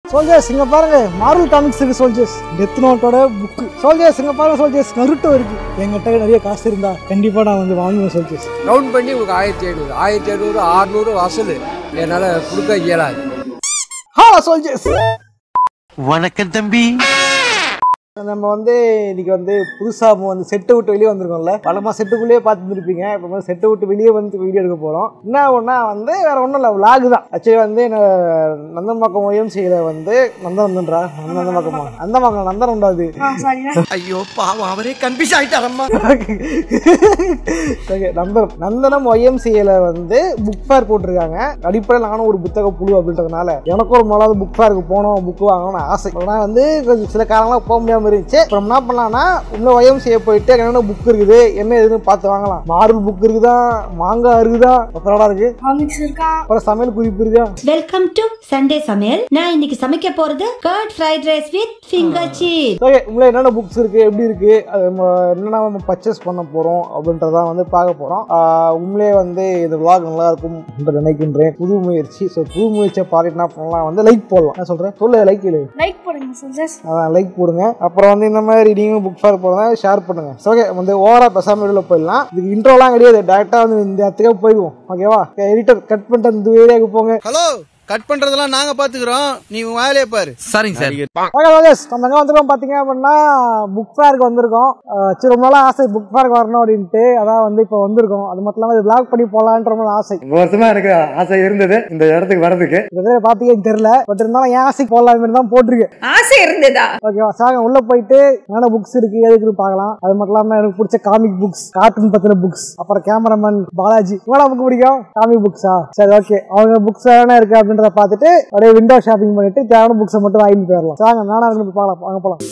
Soldiers இங்க பாருங்க Marvel comics இருக்கு சோல்ஜர்ஸ் டெத் நோட்டோட புக் சோல்ஜர்ஸ் இங்க பாருங்க சோல்ஜர்ஸ் நருட்டோ இருக்கு என்கிட்ட நிறைய காசு இருந்தா கண்டிப்பா நான் வந்து வாங்குவேன் சோல்ஜர்ஸ் ரவுண்ட் பண்ணி உங்களுக்கு ஆயிரத்தி ஐநூறு ஆயிரத்தி ஐநூறு அறுநூறு வசூல் என்னால் கொடுக்க இயலாது ஹா சோல்ஜர்ஸ் வணக்கம் தம்பி நம்ம வந்து இன்னைக்கு வந்து புதுசா நம்ம வந்து செட்டை விட்டு வெளியே வந்திருக்கோம்ல பலமா செட்டுக்குள்ளேயே பார்த்துருப்பீங்க இப்போ வந்து செட்டை விட்டு வெளியே வந்து வீடியோ எடுக்க போறோம் என்ன ஒன்றா வந்து வேற ஒன்றும் இல்லை விலாகு தான் ஆக்சுவலி வந்து என்ன நந்தம்பாக்கம் ஒய்யம் செய்யற வந்து நந்தனந்தன்றா நந்தம்பாக்கமா நந்தம்பாக்கம் நந்தனம் உண்டாது ஐயோ பாவம் அவரே கன்ஃபியூஸ் ஆயிட்டாரம்மா ஓகே நந்தனம் நந்தனம் ஒய்எம்சிஏல வந்து புக் ஃபேர் போட்டிருக்காங்க அடிப்படையில் நானும் ஒரு புத்தக புழு அப்படின்றதுனால எனக்கும் ஒரு முதலாவது புக் ஃபேருக்கு போகணும் புக் வாங்கணும்னு ஆசை ஆனால் வந்து கொஞ்சம் சில காலங்களாக போக முடியாமல் இருந்துச்சு அப்புறம் என்ன பண்ணலாம்னா உள்ள ஒய்எம்சிஏ போயிட்டு என்னென்ன புக் இருக்குது என்ன எதுன்னு பார்த்து வாங்கலாம் மார்வல் புக் இருக்குதா மாங்கா இருக்குதா அப்புறம் இருக்கு காமிக்ஸ் இருக்கா அப்புறம் சமையல் குறிப்பு இருக்கா வெல்கம் டு சண்டே சமையல் நான் இன்னைக்கு சமைக்க போறது curd fried rice with finger cheese okay உள்ள என்னென்ன புக்ஸ் இருக்கு எப்படி இருக்கு அது நம்ம என்னென்ன நம்ம பர்ச்சேஸ் பண்ண போறோம் அப்படின்றதான் வந்து பார்க்க போறோம் ஆஹ் உண்மையிலே வந்து இந்த vlog நல்லா இருக்கும் என்று நினைக்கின்றேன் புது முயற்சி ஸோ புது முயற்சியை பாரு என்ன பண்ணலாம் வந்து லைக் போடலாம் நான் சொல்றேன் சொல்லு லைக் இல்லை லைக் பண்ணுங்க சோல்ஜர்ஸ் அதான் லைக் போடுங்க அப்புறம் வந்து இந்த மாதிரி நீங்களும் புக் ஃபேர் போடுங்க ஷேர் பண்ணுங்க ஓகே வந்து ஓவரா பெசாம வெளியில் போயிடலாம் இதுக்கு இன்ட்ரோலாம் கிடையாது டேரெக்டாக வந்து இந்த இடத்துக்கே போயிடுவோம் ஓகேவா எடிட்டர் கட் பண்ணிட்டு அந்த ஏரியாவுக்கு போங்க ஹலோ கட் பண்றதெல்லாம் நாங்க பாத்துக்கிறோம் நீ உன் வேலையை பாரு சரிங்க சார் ஓகே ராஜேஷ் நம்ம எங்கே வந்திருக்கோம் பார்த்தீங்க அப்படின்னா புக் ஃபேருக்கு வந்திருக்கோம் அஹ் சரி ரொம்ப நாளாக ஆசை புக் ஃபேருக்கு வரணும் அப்படின்ட்டு அதான் வந்து இப்போ வந்திருக்கோம் அது மட்டும் இல்லாமல் பிளாக் பண்ணி போகலான்ற ரொம்ப ஆசை ரொம்ப வருஷமா எனக்கு ஆசை இருந்தது இந்த இடத்துக்கு வர்றதுக்கு இதை பார்த்தீங்கன்னு தெரியல பட் இருந்தாலும் என் ஆசைக்கு போகலாம் மாதிரி தான் போட்டிருக்கேன் ஆசை இருந்ததா ஓகேவா சாங்க உள்ள போயிட்டு என்னென்ன புக்ஸ் இருக்கு எதுக்கு பார்க்கலாம் அது மட்டும் இல்லாம எனக்கு பிடிச்ச காமிக் புக்ஸ் கார்ட்டூன் பத்தின புக்ஸ் அப்புறம் கேமராமேன் பாலாஜி இவ்வளோ புக் பிடிக்கும் காமிக் புக்ஸா சரி ஓகே அவங்க புக்ஸ் என்ன இருக்கு அப்படின்றத பார்த்துட்டு அப்படியே விண்டோ ஷாப்பிங் பண்ணிட்டு தேவையான புக்ஸை மட்டும் வாங்கிட்டு போயிடலாம் சாங்க நானும் அதுக்கு பார்க்கலாம் வாங்க போலாம்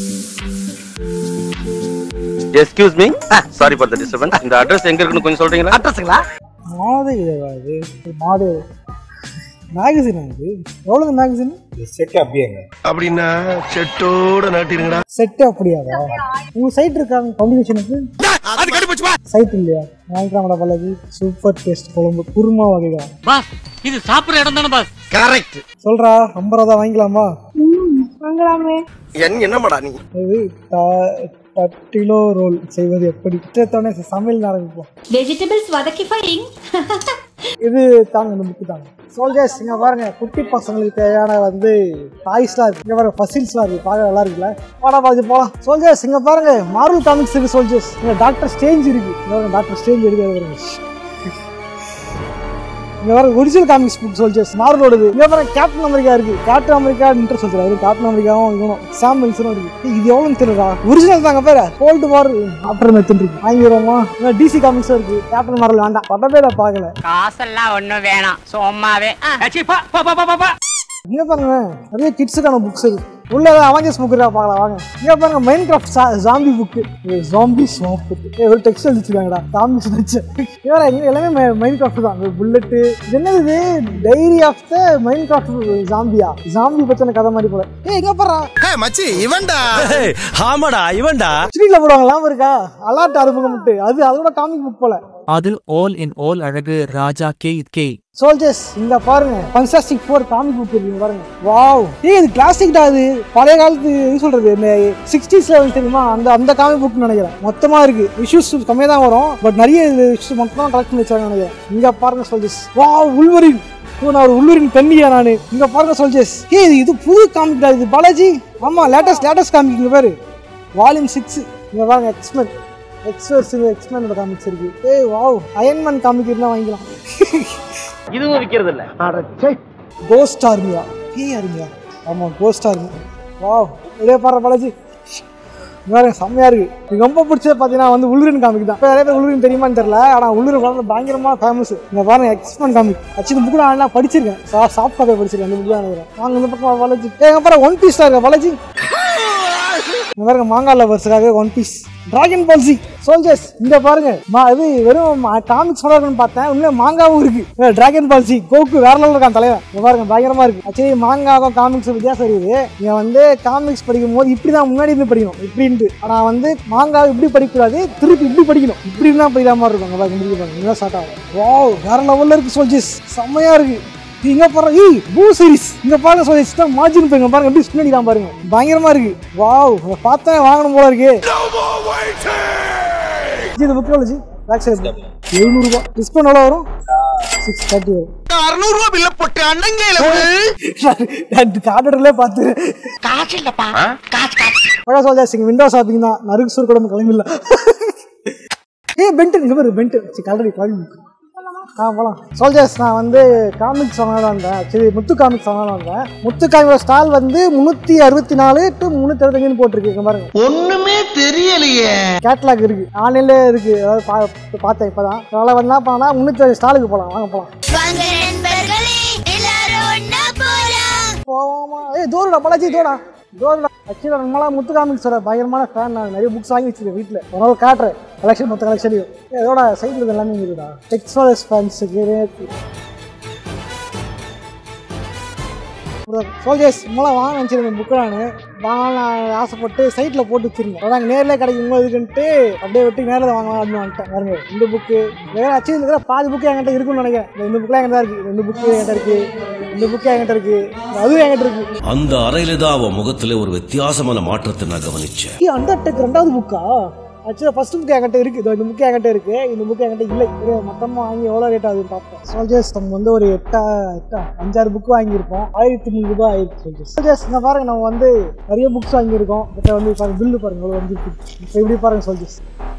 excuse me sorry for the disturbance இந்த அட்ரஸ் எங்க இருக்குன்னு கொஞ்சம் சொல்றீங்களா அட்ரஸுங்களா மாதேவா இது மாதேவ் மேகசின் இது எவ்வளவு மேகசின் செட் அப்படியேங்க அப்படின்னா செட்டோட நாட்டிருங்கடா செட் அப்படியாவா உங்க சைட் இருக்காங்க பப்ளிகேஷனுக்கு அது கண்டுபிடிச்சு வா சைட் இல்லையா வாங்கிக்கலாம்டா பல்லவி சூப்பர் டேஸ்ட் குழம்பு குருமா வகைகள் பாஸ் இது சாப்பிடுற இடம் தானே பாஸ் கரெக்ட் சொல்றா ஐம்பது ரூபா தான் வாங்கிக்கலாமா வாங்கலாமே என் என்னமாடா நீ இது ட- டட்டிலோ ரோல் செய்வது எப்படி இத்தனை சமையல் ஆரம்பிப்போம் வெஜிடபிள்ஸ் வதக்கி ஃபைங் இது தாங்க இந்த புக்கு தாங்க சோல்ஜர்ஸ் இங்க பாருங்க குட்டி பசங்களுக்கு தேவையான வந்து டாய்ஸ்லாம் இருக்கு இங்க பாருங்க ஃபசில்ஸ்லாம் இருக்கு பார்க்க நல்லா இருக்குல்ல வாடா பாதி போலாம் சோல்ஜர்ஸ் இங்க பாருங்க மார்வல் காமிக்ஸ் இருக்கு சோல்ஜர்ஸ் இங்க டாக்டர் ஸ்டேஞ்ச் இருக்கு இங்க பாருங்க டாக்டர் ஸ்டேஞ்ச் இருக்கு அது பாருங்க இங்க பாருங்க ஒரிஜினல் காமிக்ஸ் புக் சோல்ஜர்ஸ் மார்வலோடது இங்க பாருங்க கேப்டன் அமெரிக்கா இருக்கு கேப்டன் அமெரிக்கா இன்டர் சொல்றாரு அது கேப்டன் அமெரிக்காவும் இவனும் சாம் வில்சனும் இருக்கு ஏய், இது எவ்வளவு தெரியலடா ஒரிஜினல் தாங்க பேரு கோல்டு வார் ஆஃப்டர் மெத்தன் இருக்கு வாங்கிடுவோமா டிசி காமிக்ஸும் இருக்கு கேப்டன் மார்வல் வேண்டாம் பட்டமே நான் பார்க்கல காசெல்லாம் ஒண்ணும் வேணாம் சும்மாவே பா பா பா பா பா இங்க பாருங்க நிறைய கிட்ஸுக்கான புக்ஸ் இருக்கு உள்ள அவஞ்சர்ஸ் புக் இருக்கா பார்க்கலாம் வாங்க இங்க பாருங்க Minecraft zombie book zombie shop ஒரு டெக்ஸ்ட் வச்சிருக்காங்கடா காமிக்ஸ் வச்சு இவர இங்க எல்லாமே மைண்ட் கிராஃப்ட் தான் புல்லட்டு இது என்னது இது diary of the Minecraft ஜாம்பியா ஜாம்பி பத்தின கதை மாதிரி போல ஏய் எங்க பாறா மச்சி இவன்டா ஆமாடா இவன்டா ஸ்ட்ரீட்ல போடுவாங்க எல்லாம் இருக்கா அலாட் அறிமுகம் மட்டும் அது அதோட காமிக் புக் போல அதில் ஆல் இன் ஆல் அழகு ராஜா கே கே சோல்ஜர்ஸ் இங்க பாருங்க ஃபண்டாஸ்டிக் ஃபோர் காமிக் புக் இருக்கு பாருங்க வாவ் ஏய் இது கிளாசிக் தான் அது பழைய காலத்து இது சொல்றது இந்த சிக்ஸ்டீஸ்ல வந்து தெரியுமா அந்த அந்த காமிக் புக் நினைக்கிறேன் மொத்தமா இருக்கு இஷ்யூஸ் கம்மியா தான் வரும் பட் நிறைய இஷ்யூஸ் மொத்தமா கலெக்ட் பண்ணி வச்சாங்க நினைக்கிறேன் இங்க பாருங்க சோல்ஜர்ஸ் வாவ் உள்வரின் ஓ நான் ஒரு உள்ளூரின் கண்ணியா நானு இங்க பாருங்க சோல்ஜர்ஸ் ஏய் இது- இது புது காமிக் இது பாலாஜி ஆமா லேட்டஸ்ட் லேட்டஸ்ட் காமிக் இங்க பாரு வால்யூம் சிக்ஸ் இங்க பாருங்க எக்ஸ்மென் எக்ஸ்வர்ஸ் எக்ஸ்மெனோட காமிக்ஸ் இருக்கு ஏய் வாவ் அயன்மேன் காமிக் இருந்தா வாங்கிக்கலாம் இதுவும் விக்கிறது இல்ல கோஸ்ட் ஆர்மியா பேய் ஆர்மியா ஆமா கோஸ்ட் ஆர்மி வாவ் இதே பாரு பாலாஜி வேற செம்மையா இருக்கு எனக்கு ரொம்ப பிடிச்சது பார்த்தீங்கன்னா வந்து உள்ளூரின் காமிக் தான் இப்போ நிறைய பேர் உள்ளூரின் தெரியுமான்னு தெரியல ஆனால் உள்ளூர் வந்து பயங்கரமா ஃபேமஸ் இந்த பாருங்க எக்ஸ்பன் காமிக் ஆச்சு இந்த புக்கு நான் படிச்சிருக்கேன் சா சாஃப்ட் காப்பி படிச்சிருக்கேன் இந்த புக்கு நினைக்கிறேன் வாங்க இந்த பக்கம் பாலாஜி ஏங்க பாரு ஒன் பீஸ் தான் இருக்கா பாலாஜி இந்த பாருங்க மாங்காய் லவர்ஸுக்காக ஒன் பீஸ் டிராகன் பால்சி சோல்ஜர்ஸ் இந்த பாருங்க மா- இது வெறும் காமிக்ஸ் இருக்குன்னு பார்த்தேன் உள்ள மாங்காவும் இருக்கு டிராகன் பால்சி கோக்கு வேற லெவலில் இருக்கான் தலைவன் இங்க பாருங்க பயங்கரமா இருக்கு ஆக்சுவலி மாங்காவும் காமிக்ஸ் வித்தியாசம் இருக்குது நீங்க வந்து காமிக்ஸ் படிக்கும் போது இப்படி தான் முன்னாடி இருந்து படிக்கணும் இப்படின்ட்டு ஆனா வந்து மாங்காவை இப்படி படிக்கக்கூடாது திருப்பி இப்படி படிக்கணும் இப்படி தான் படிக்கிற மாதிரி இருக்கும் அங்க பாருங்க இப்படி பாருங்க இதான் ஸ்டார்ட் ஆகும் வாவ் வேற லெவல்ல இருக்கு சோல்ஜர்ஸ் செம்மையா இருக்கு இங்க பாருங்க ஏய் பூ சீரிஸ் இங்க பாருங்க சொல்லி தான் மார்ஜின் போய் பாருங்க எப்படி ஸ்பின் அடிக்கலாம் பாருங்க பயங்கரமா இருக்கு வாவ் இதை பார்த்தா வாங்கணும் போல இருக்கு ஜி, இந்த புக் எவ்வளோ ஜி பேக் சைடு எழுநூறுபா டிஸ்கவுண்ட் எவ்வளோ வரும் சிக்ஸ் தேர்ட்டி வரும் அறுநூறு ரூபாய் பில்ல போட்டு அண்ணங்கையில கார்டர்ல பார்த்து காசு இல்லப்பா காசு காசு சொல்லியாச்சு இங்க விண்டோ ஷாப்பிங் தான் நறுக்கு சூர் கூட கிளம்பிடல ஏய் பென்ட் இங்க பாரு பென்ட் கலரி கிளம்பி ஆ போலாம் சோல்ஜர்ஸ் நான் வந்து காமிக்ஸ் வாங்கலாம் வந்தேன் சரி முத்து காமிக்ஸ் வாங்கலாம் வந்தேன் முத்து காமிக்ஸ் ஸ்டால் வந்து முந்நூற்றி அறுபத்தி நாலு டு முந்நூற்றி அறுபத்தஞ்சுன்னு போட்டிருக்கு இங்க பாருங்க ஒண்ணுமே தெரியலையே கேட்லாக் இருக்கு ஆன்லைன்ல இருக்கு அதாவது பா- பார்த்தேன் இப்பதான் அதனால வந்தா போனா முந்நூற்றி ஸ்டாலுக்கு போகலாம் வாங்க போகலாம் போவோமா ஏய் தோறுடா பாலாஜி தோடா தோறுடா ஆக்சுவலாக நம்மளாம் முத்து காமிக்ஸோட பயங்கரமான ஃபேன் நான் நிறைய புக்ஸ் வாங்கி வச்சிருக்கேன் வீட்டில் ஒரு நாள் காட்டுறேன் கலெக்ஷன் மொத்த கலெக்ஷனையும் இதோட சைடில் எல்லாமே இருக்குடா டெக்ஸ்டாலஸ் ஃபேன்ஸுக்கு சோல்ஜர்ஸ் நம்மளாம் வாங்க நினச்சிருந்தேன் புக்கு நான் வாங்கலாம் ஆசைப்பட்டு சைட்டில் போட்டு வச்சிருந்தேன் அதான் நேரில் கிடைக்கும் இதுக்குன்ட்டு அப்படியே விட்டு நேரில் வாங்கலாம் அப்படின்னு வந்துட்டேன் பாருங்க இந்த புக்கு வேற ஆக்சுவலி இருக்கிற பாதி புக்கு என்கிட்ட இருக்குன்னு நினைக்கிறேன் இந்த- இந்த புக்கெலாம் என்கிட்ட இருக்கு இந்த புக்கு என்கிட்ட இருக்கு இந்த புக்கு என்கிட்ட இருக்கு அதுவும் என்கிட்ட இருக்கு அந்த அறையில தான் அவன் முகத்துல ஒரு வித்தியாசமான மாற்றத்தை நான் கவனிச்சேன் ஏய், அண்டர்டேக் ரெண்டாவது புக்கா ஆக்சுவலாக ஃபர்ஸ்ட் புக் என்கிட்ட இருக்கு இதோ இந்த புக் என்கிட்ட இருக்கு இந்த புக் என்கிட்ட இல்லை இது மொத்தமாக வாங்கி எவ்வளோ ரேட் ஆகுதுன்னு பார்ப்போம் சோல்ஜர்ஸ் நம்ம வந்து ஒரு எட்டா எட்டா அஞ்சாறு புக் வாங்கியிருப்போம் ஆயிரத்தி முந்நூறு ரூபாய் ஆயிரத்தி சோல்ஜர்ஸ் சோல்ஜர்ஸ் இங்கே பாருங்க நம்ம வந்து நிறைய புக்ஸ் வாங்கியிருக்கோம் இப்போ வந்து பாருங்க பில்லு பாருங்க எவ்வளோ வந்து இப்போ இப்படி பாருங்க சோல்ஜர்ஸ்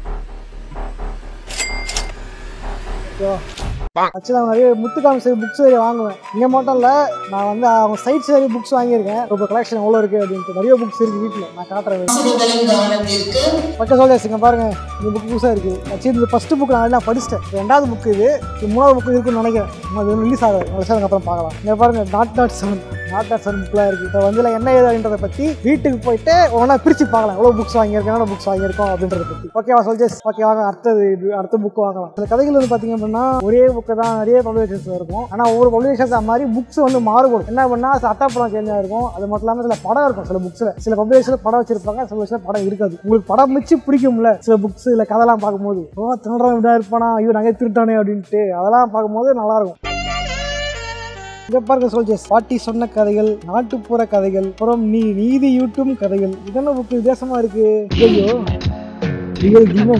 ஓகேவா ஆக்சுவலாக நிறைய முத்துக்காமி சரி புக்ஸ் நிறைய வாங்குவேன் இங்கே மட்டும் இல்லை நான் வந்து அவங்க சைட்ஸ் நிறைய புக்ஸ் வாங்கியிருக்கேன் இப்போ கலெக்ஷன் எவ்வளோ இருக்குது அப்படின்ட்டு நிறைய புக்ஸ் இருக்குது வீட்டில் நான் காட்டுறேன் பக்க சொல்லியாச்சு இங்கே பாருங்க இந்த புக் புதுசாக இருக்குது ஆக்சுவலி இந்த ஃபஸ்ட்டு புக் நான் எல்லாம் படிச்சிட்டேன் இது ரெண்டாவது புக் இது இது மூணாவது புக் இருக்குன்னு நினைக்கிறேன் இன்னும் அது ரிலீஸ் ஆகுது வருஷம் அப்புறம் பார்க்கலாம் இங்கே பாருங்க nought nought seven nought nought seven புக்லாம் இருக்குது இப்போ வந்து இதுல என்ன ஏதுன்றதை பற்றி வீட்டுக்கு போயிட்டு ஒன்றா பிரித்து பார்க்கலாம் எவ்வளோ புக்ஸ் வாங்கியிருக்கேன் எவ்வளோ புக்ஸ் வாங்கியிருக்கோம் அப்படின்றத பற்றி ஓகேவா சொல்ஜஸ் ஓகே வாங்க அடுத்தது இது அடுத்த புக் வாங்கலாம் சில கதைகள் வந்து பார்த்தீங்க அப்படின்னா ஒரே புக்கு தான் நிறைய பப்ளிகேஷன்ஸ் இருக்கும் ஆனால் ஒவ்வொரு பப்ளிகேஷன்ஸ் மாதிரி புக்ஸ் வந்து மாறுபடும் என்ன பண்ணா அட்டாப்படம் சேஞ்சாக இருக்கும் அது மட்டும் இல்லாமல் சில படம் இருக்கும் சில புக்ஸில் சில பப்ளிகேஷனில் படம் வச்சிருப்பாங்க சில புக்ஸில் படம் இருக்காது உங்களுக்கு படம் மிச்சு பிடிக்கும்ல சில புக்ஸ் இல்லை கதைலாம் பார்க்கும்போது ஓ திருடுறவன் இப்படியா இருப்பானா ஐயோ நகை திருட்டானே அப்படின்ட்டு அதெல்லாம் பார்க்கும்போது நல்லா இருக்கும் இங்க பாருங்க சோல்ஜர்ஸ் பாட்டி சொன்ன கதைகள் நாட்டுப்புற கதைகள் அப்புறம் நீ நீதி யூட்டும் கதைகள் இதெல்லாம் புக்கு வித்தியாசமா இருக்கு ஐயோ ஐயோ தீபம்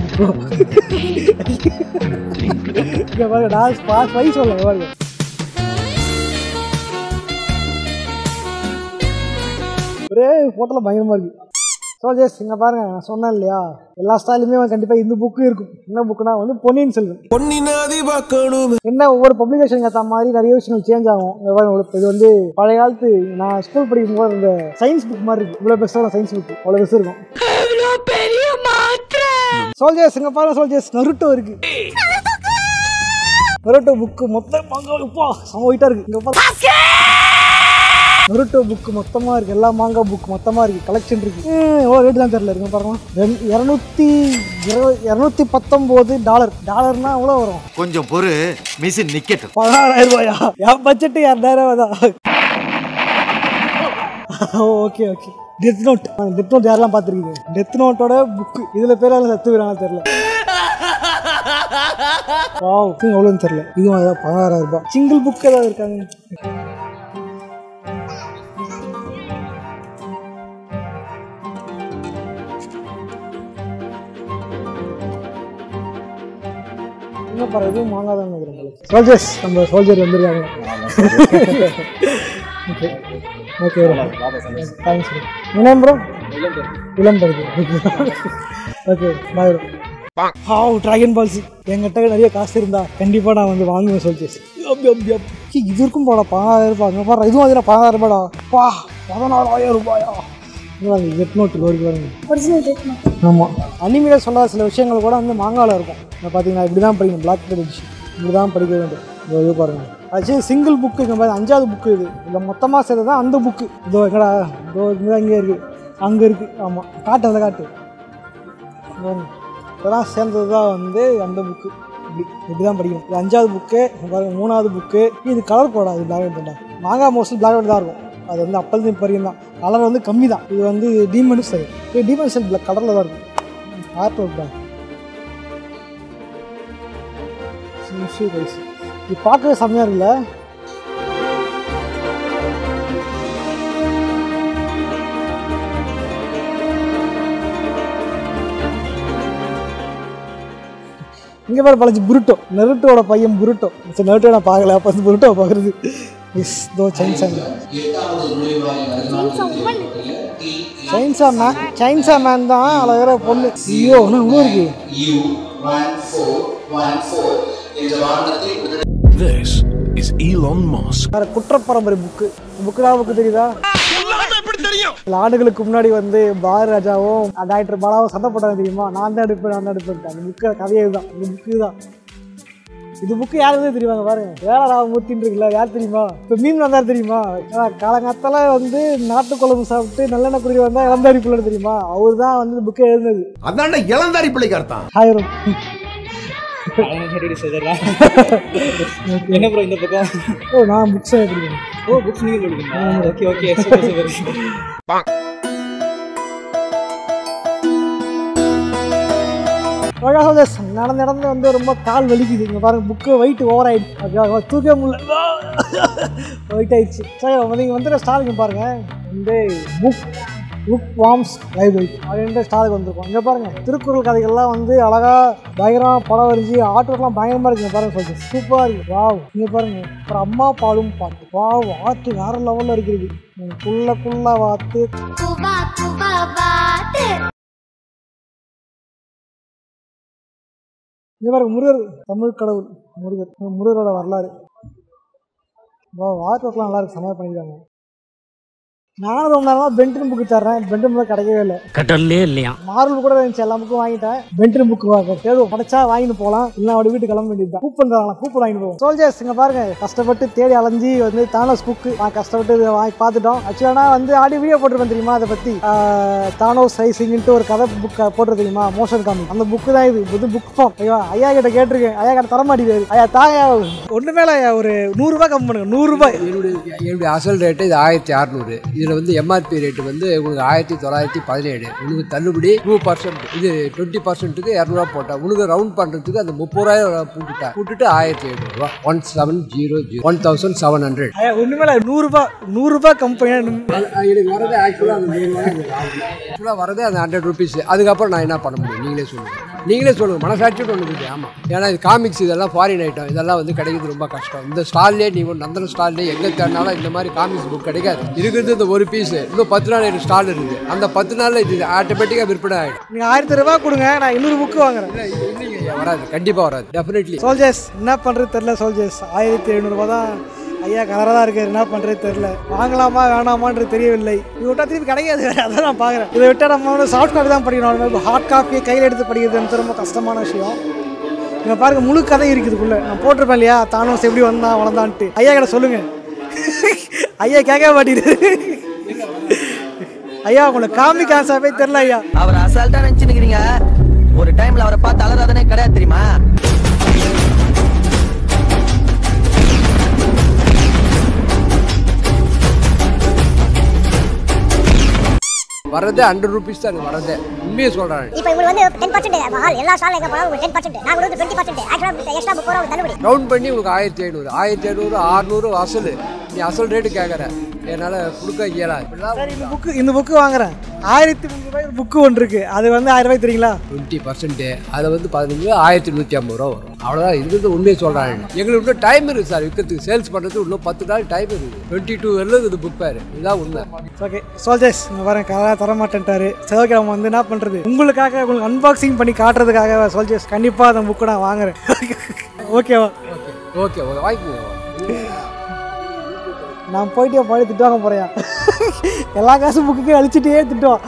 இங்க பாருங்க நான் பாஸ் வயசு சொல்ல பாருங்க ஒரே போட்டோல பயங்கரமா இருக்கு சோல்ஜர்ஸ் இங்க பாருங்க நான் சொன்னேன் இல்லையா எல்லா ஸ்டைலுமே கண்டிப்பா இந்த புக்கு இருக்கும் என்ன புக்குனா வந்து பொன்னியின் செல்வன் பொன்னினாதி பார்க்கணும் என்ன ஒவ்வொரு பப்ளிகேஷன் ஏற்ற மாதிரி நிறைய விஷயங்கள் சேஞ்ச் ஆகும் இங்க பாருங்க, ஒரு- இது வந்து பழைய காலத்து நான் ஸ்கூல் படிக்கும் போது இந்த சயின்ஸ் புக் மாதிரி இருக்கு இவ்வளோ பெருசாக சயின்ஸ் புக் அவ்வளோ பெருசு இருக்கும் சோல்ஜர்ஸ் இங்க பாருங்க சோல்ஜர்ஸ் நருட்டோ இருக்கு நருட்டோ புக்கு மொத்தம் மாங்கா இப்போ செம வெயிட்டா இருக்கு இங்க பாருங்க நருட்டோ புக் மொத்தமா இருக்கு எல்லா மாங்கா புக் மொத்தமா இருக்கு கலெக்ஷன் இருக்கு ம், எவ்வளோ ரேட் தான் தெரியல இருக்கு பாருங்க ரெண்- இரநூத்தி இருபது இரநூத்தி பத்தொம்போது டாலர் டாலர்னா எவ்வளோ வரும் கொஞ்சம் பொறு மிஷின் நிக்கட்டும் பதினாறாயிரம் ரூபாயா என் பட்ஜெட் இரண்டாயிரம் தான் okay okay death note death note யாரெல்லாம் பார்த்துருக்கீங்க டெத் நோட்டோட புக்கு இதில் பேரெல்லாம் சத்துக்கிறாங்க தெரியல வாவ் இது எவ்வளோன்னு தெரியல இதுவும் அதான் பதினாறாயிரம் ரூபாய் சிங்கிள் புக் ஏதாவது இருக்காங்க என்ன பாரு எதுவும் வாங்காதான் நினைக்கிறேன் சோல்ஜர்ஸ் நம்ம சோல்ஜர் வந்துருக்காங்க ஓகே ஓகே தேங்க்ஸ் என்ன bro Ilamparuthi okay bye bro have dragon balls என்கிட்ட நிறைய காசு இருந்தா கண்டிப்பா நான் வந்து வாங்குவேன் சோல்ஜர்ஸ் இது இருக்கும் போடா பதினாயிரம் ரூபாய் அங்கே பாரு இதுவும் அதில் பதினாயிரம் ரூபாடா பா பதினாறாயிரம் ரூபாயா எட் நோட்டு ரோடு பாருங்க ஒரிஜினல் டேட் ஆமாம் அனிமையில் சொல்லாத சில விஷயங்கள் கூட வந்து மாங்காவில் இருக்கும் இப்போ பார்த்தீங்கன்னா இப்படி தான் படிக்கணும் பிளாக் எடிஷன் இப்படி தான் படிக்க வேண்டும் இதோ இது பாருங்கள் ஆக்சுவலி சிங்கிள் புக்கு இங்கே பாருங்க அஞ்சாவது புக்கு இது இதில் மொத்தமாக சேர்த்து தான் அந்த புக்கு இதோ எங்கடா இதோ இங்கே இங்கே இருக்குது அங்கே இருக்குது ஆமாம் காட்டு அதை காட்டு பாருங்க. இதெல்லாம் சேர்ந்தது தான் வந்து அந்த புக்கு இப்படி இப்படி தான் படிக்கணும் இது அஞ்சாவது புக்கு பாருங்க மூணாவது புக்கு இது கலர் கோடா இது பிளாக் அண்ட் ஒயிட் மாங்காய் மோஸ்ட்லி பிளாக் அண்ட் தான் இருக்கும் அது வந்து அப்போது இப்போ வரைக்கும் தான் கலர் வந்து கம்மி தான் இது வந்து டீமனு சரி இது டீமன் செல் பிளாக் கலரில் தான் இருக்கும் ஆர்ட் ஒர்க் தான் இது பார்க்கவே செம்மையாக இருக்குல்ல இங்கே பேர் பழச்சு புருட்டோ நெருட்டோட பையன் புருட்டோ சரி நெருட்டோ நான் பார்க்கல அப்போ வந்து புருட்டோ பார்க்குறது இஸ் தோ சைன்சா சைன்சா மேன் சைன்சா மேன் தான் அழகிற பொண்ணு ஐயோ என்ன இவ்வளோ இருக்கு This is Elon Musk. வேற குற்றப்பரம்பரை புக்கு புக்குடா புக்கு தெரியுதா சில ஆண்டுகளுக்கு முன்னாடி வந்து பாரதி ராஜாவும் டாக்டர் பாலாவும் சண்டை போட்டாங்க தெரியுமா நான் தான் எடுப்பேன் நான் தான் எடுப்பேன் அந்த புக்கு கதையே இதுதான் இந்த புக்கு தான் இது புக்கு யாருமே தெரியுமாங்க பாருங்க வேளாராமூர்த்தின்னு இருக்குல்ல யார் தெரியுமா இப்போ மீன் வந்தார் தெரியுமா ஆனா, காலங்காத்தால வந்து நாட்டு குழம்பு சாப்பிட்டு நல்லெண்ணெய் குடிக்க வந்தா இளந்தாரி பிள்ளை தெரியுமா அவர் தான் வந்து இந்த புக்கை எழுதுனது அதான்டா இளந்தாரி பிள்ளைக்கு அர்த்தம் ஆயிரம் என்ன ப்ரோ இந்த பக்கம் ஓ நான் புக்ஸ் படிக்கிறேன் ஓ புக்ஸ் நீங்க படிக்கீங்க ஓகே ஓகே சூப்பர் சூப்பர் பிரகாசம் நடந்து நடந்து வந்து ரொம்ப கால் வலிக்குது இங்கே பாருங்க புக்கு வெயிட் ஓவர் ஆயிடுச்சு தூக்க முடியல வெயிட் ஆயிடுச்சு சரி நீங்கள் வந்துட்டு ஸ்டாலுக்கு பாருங்க வந்து புக் புக் வார்ம்ஸ் லைப்ரரி அப்படின்ற ஸ்டாலுக்கு வந்திருக்கோம் இங்கே பாருங்க திருக்குறள் கதைகள்லாம் வந்து அழகா பயங்கரமாக படம் வரைஞ்சி ஆர்ட்லாம் பயங்கரமாக இருக்குங்க பாருங்க கொஞ்சம் சூப்பராக இருக்கு வாவ் இங்கே பாருங்க அப்புறம் அம்மா பாலும் பாட்டு வாவ் ஆர்ட் வேற லெவலில் இருக்குது குள்ள குள்ள வாத்து இங்கே பாருங்க முருகர் தமிழ் கடவுள் முருகர் முருகரோட வரலாறு வா ஆர்ட் ஒர்க்லாம் நல்லா இருக்கு செமையாக பண்ணியிருக்காங்க நானும் ரொம்ப நேரமாக பென்டன் புக்கு தர்றேன் பென்டன் புக்கு கிடைக்கவே இல்லை கடல்லே இல்லையா மார்வல் கூட இருந்துச்சு எல்லா புக்கும் வாங்கிட்டேன் பென்டன் புக் வாங்க தேடுவோம் கிடைச்சா வாங்கிட்டு போகலாம் இல்லை அவட வீட்டுக்கு கிளம்ப வேண்டியது கூப்பன் தராங்களா கூப்பன் வாங்கிட்டு போவோம் சோல்ஜர்ஸ் இங்கே பாருங்க கஷ்டப்பட்டு தேடி அலைஞ்சி வந்து தானோஸ் புக்கு நான் கஷ்டப்பட்டு இதை வாங்கி பார்த்துட்டோம் ஆக்சுவலாக வந்து ஆடி வீடியோ போட்டிருப்பேன் தெரியுமா அதை பற்றி தானோஸ் ரைசிங்ன்ட்டு ஒரு கதை புக் போட்டு தெரியுமா மோஷன் காமி அந்த புக்கு தான் இது இது புக் ஃபார்ம் ஐயா ஐயா கிட்ட கேட்டிருக்கேன் ஐயா கிட்ட தர மாட்டேங்குது ஐயா தாங்க ஒன்றுமே இல்லை ஐயா ஒரு நூறுரூபா கம்மி பண்ணுங்க நூறுரூபாய் என்னுடைய என்னுடைய அசல் ரேட்டு இது ஆயிரத்தி அறநூறு இதில் வந்து எம்ஆர்பி ரேட்டு வந்து உங்களுக்கு ஆயிரத்தி தொள்ளாயிரத்தி பதினேழு உங்களுக்கு தள்ளுபடி டூ பர்சன்ட் இது டுவெண்ட்டி பர்சன்ட்டுக்கு இரநூறுவா போட்டேன் உங்களுக்கு ரவுண்ட் பண்ணுறதுக்கு அந்த முப்பதாயிரம் போட்டுட்டேன் போட்டுட்டு ஆயிரத்தி எழுநூறுவா one seven zero zero one thousand seven hundred ஐயா ஒன்றுமே இல்லை நூறுரூபா நூறுரூபா கம்பெனியாக எனக்கு வரதே ஆக்சுவலாக அந்த ஆக்சுவலாக வரதே அந்த ஹண்ட்ரட் ருபீஸ் அதுக்கப்புறம் நான் என்ன பண்ண முடியும் நீங்களே சொல்லுங்கள் நீங்களே சொல்லுங்கள் மனசாட்சியோட ஒன்று இருக்குது ஆமாம் ஏன்னா இது காமிக்ஸ் இதெல்லாம் ஃபாரின் ஐட்டம் இதெல்லாம் வந்து கிடைக்கிறது ரொம்ப கஷ்டம் இந்த ஸ்டால்லே நீ ஒரு நந்தன ஸ்டால்லே எங்கே தேடினாலும் இந்த மாதிரி காமிக்ஸ் புக் கிடைக்காது இருக்கிறது இந்த ஒரு பீஸ் இன்னும் பத்து நாள் எனக்கு ஸ்டால் இருக்குது அந்த பத்து நாளில் இது ஆட்டோமேட்டிக்காக விற்பனை ஆகிடும் நீங்கள் ஆயிரத்தி ரூபா கொடுங்க நான் இன்னொரு புக்கு வாங்குறேன் வராது கண்டிப்பாக வராது டெஃபினெட்லி சோல்ஜர்ஸ் என்ன பண்ணுறது தெரில சோல்ஜர்ஸ் ஆயிரத்தி எழுநூறுபா தான் ஐயா கலராக தான் இருக்காரு என்ன பண்ணுறது தெரில வாங்கலாமா வேணாமான்றது தெரியவில்லை இது விட்டா திருப்பி கிடைக்காது வேறு அதான் நான் பார்க்குறேன் இதை விட்டால் நம்ம வந்து சாஃப்ட் காப்பி தான் படிக்கணும் இப்போ ஹார்ட் காப்பியை கையில் எடுத்து படிக்கிறது ரொம்ப கஷ்டமான விஷயம் இங்கே பாருங்க முழு கதை இருக்குதுக்குள்ள நான் போட்டிருப்பேன் இல்லையா தானோஸ் எப்படி வந்தான் வளர்ந்தான்ட்டு ஐயா கிட்ட சொல்லுங்க ஐயா கேட்க மாட்டேங்குது ஐயா உங்களுக்கு காமிக் ஆன்சரே தெரில ஐயா அவர் அசால்ட்டா நினைச்சுக்கிறீங்க ஒரு டைம்ல அவரை பார்த்து அலறாதனே கிடையாது தெரியுமா வரதே ஹண்ட்ரட் ருபீஸ் தான் எனக்கு வரதே உண்மையை சொல்கிறேன் இப்போ உங்களுக்கு வந்து டென் பர்சன்ட் ஹால் எல்லா ஸ்டால் எங்க போனாலும் டென் பர்சன்ட் நான் கொடுத்து டுவெண்ட்டி பர்சன்ட் ஆக்சுவலாக எக்ஸ்ட்ரா முப்பது ரூபா தள்ளுபடி ரவுண்ட் பண்ணி உங்களுக்கு ஆயிரத்தி ஐநூறு ஆயிரத்தி ஐநூறு அறுநூறு அசல் நீ அசல் ரேட்டு கேட்குற என்னால் கொடுக்க இயலாது சரி இந்த புக்கு இந்த புக்கு வாங்குறேன் ஆயிரத்தி முந்நூறுபாய் புக்கு ஒன்று இருக்கு அது வந்து ஆயிரம் ரூபாய் தெரியுங்களா டுவெண்ட்டி பர்சன்ட்டு அதில் வந்து பதினஞ்சு ஆயிரத்தி நூற்றி ஐம்பது ரூபா வரும் அவ்வளோதான் இருக்கிறது உண்மையை சொல்கிறாங்க எங்களுக்கு இன்னும் டைம் இருக்குது சார் விற்கிறதுக்கு சேல்ஸ் பண்ணுறதுக்கு இன்னும் பத்து நாள் டைம் இருக்குது டுவெண்ட்டி டூ வரலும் இது புக் பேர் இதுதான் உண்மை ஓகே சோல்ஜர்ஸ் இங்கே வரேன் கலராக தர மாட்டேன்ட்டாரு சரி நம்ம வந்து என்ன பண்ணுறது உங்களுக்காக உங்களுக்கு அன்பாக்சிங் பண்ணி காட்டுறதுக்காக சோல்ஜர்ஸ் கண்டிப்பாக அந்த புக்கு நான் வாங்குறேன் ஓகேவா ஓகே ஓகே வாங்கிக்கோங்க நான் போயிட்டு என் பழைய திட்டுவாங்க போறேன் எல்லா காசும் புக்குக்கே அழிச்சிட்டே திட்டுவான்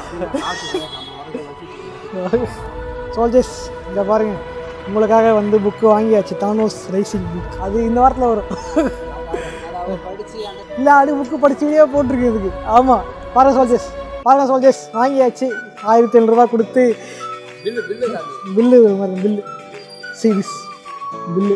சோல்ஜர்ஸ் இதை பாருங்க உங்களுக்காக வந்து புக்கு வாங்கியாச்சு தானோஸ் ரைசிங் புக் அது இந்த வாரத்தில் வரும் இல்லை அது புக்கு படிச்சுக்கிட்டே போட்டிருக்கு இதுக்கு ஆமாம் பாருங்க சோல்ஜர்ஸ் பாருங்க சோல்ஜர்ஸ் வாங்கியாச்சு ஆயிரத்தி எழுநூறுபா கொடுத்து bill bill series bill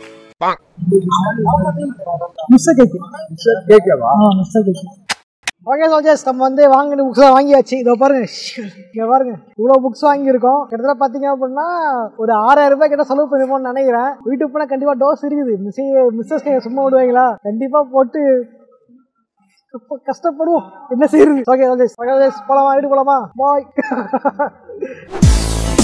mister cake கேட்கவா ஆ மிஸ்டர் கேக்கு ஓகே சோல்ஜர்ஸ் நம்ம வந்து வாங்கின புக்ஸ் வாங்கியாச்சு இதோ பாருங்க இங்க பாருங்க இவ்வளோ புக்ஸ் வாங்கியிருக்கோம் கிட்டத்தட்ட பார்த்தீங்க அப்படின்னா ஒரு ஆறாயிரம் ரூபாய் கிட்ட செலவு பண்ணிருப்போம்னு நினைக்கிறேன் வீட்டுக்கு போனால் கண்டிப்பாக டோஸ் இருக்குது மிஸ் மிஸ்ஸஸ் கையை சும்மா விடுவாங்களா கண்டிப்பாக போட்டு ரொம்ப கஷ்டப்படுவோம் என்ன செய்யுது ஓகே சோல்ஜர்ஸ் ஓகே சோல்ஜர்ஸ் போலாமா வீட்டுக்கு போலாமா பாய்